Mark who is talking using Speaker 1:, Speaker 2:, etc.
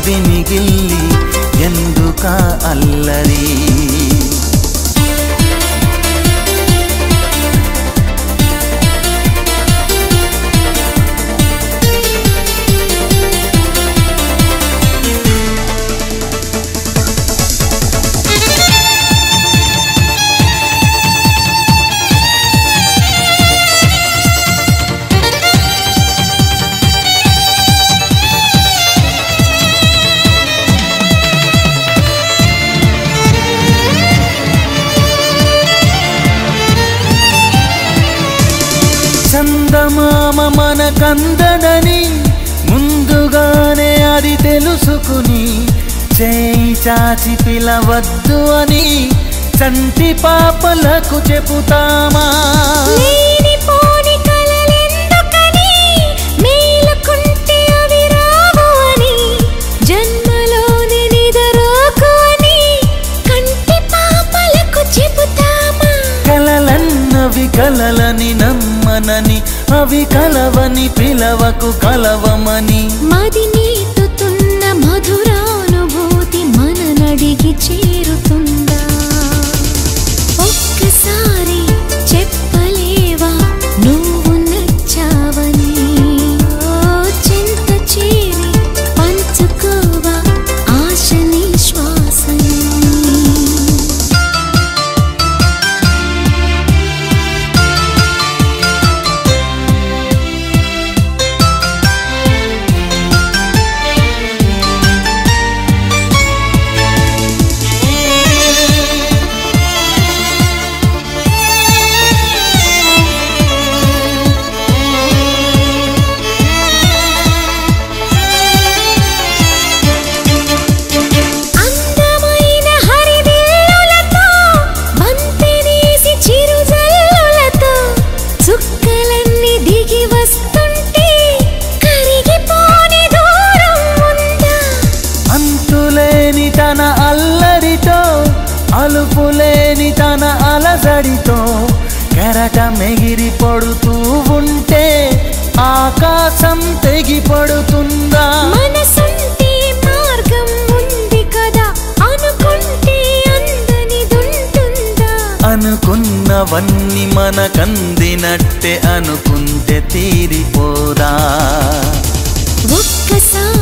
Speaker 1: కవిని గిల్లి ఎందుక అల్లరి చందమామ మనకందడని ముందుగానే అది తెలుసుకుని చేయి చాచి పిలవద్దు అని చంటి పాపలకు చెబుతామా
Speaker 2: లేనిపోని కలలెందుకని మేలుకుంటే అవి రావు అని జన్మలోని నిదరోకు అని కంటి పాపలకు చెబుతామా
Speaker 1: కలలన్నవి కలలని నమ్మనని అవి కలవని పిలవకు కలవమని
Speaker 2: మది నీతుతున్న మధురానుభూతి మననడిగి చేరుతుందా ఒక్కసారి చెప్పలేవా నువ్వు నచ్చావని ఓ చింత చేరి పంచుకోవా ఆశ నిశ్వాసని అందమైన హరివిల్లులతో బంతినేసి చిరుజల్లులతో చుక్కలన్నీ దిగి వస్తుంటే కరిగిపోని దూరం ఉందా
Speaker 1: అంతులేని తన అల్లరితో అలుపులేని తన అలజడితో కెరట మెగిరి పడుతూ ఉంటే ఆకాశం తెగి పడుతుందా
Speaker 2: మనసుంటే మార్గం ఉంది కదా అనుకుంటే అందనిదుంటుందా
Speaker 1: అనుకున్నవన్నీ మనకందినట్టే అనుకుంటే తీరిపోదా
Speaker 2: ఒక్కసారి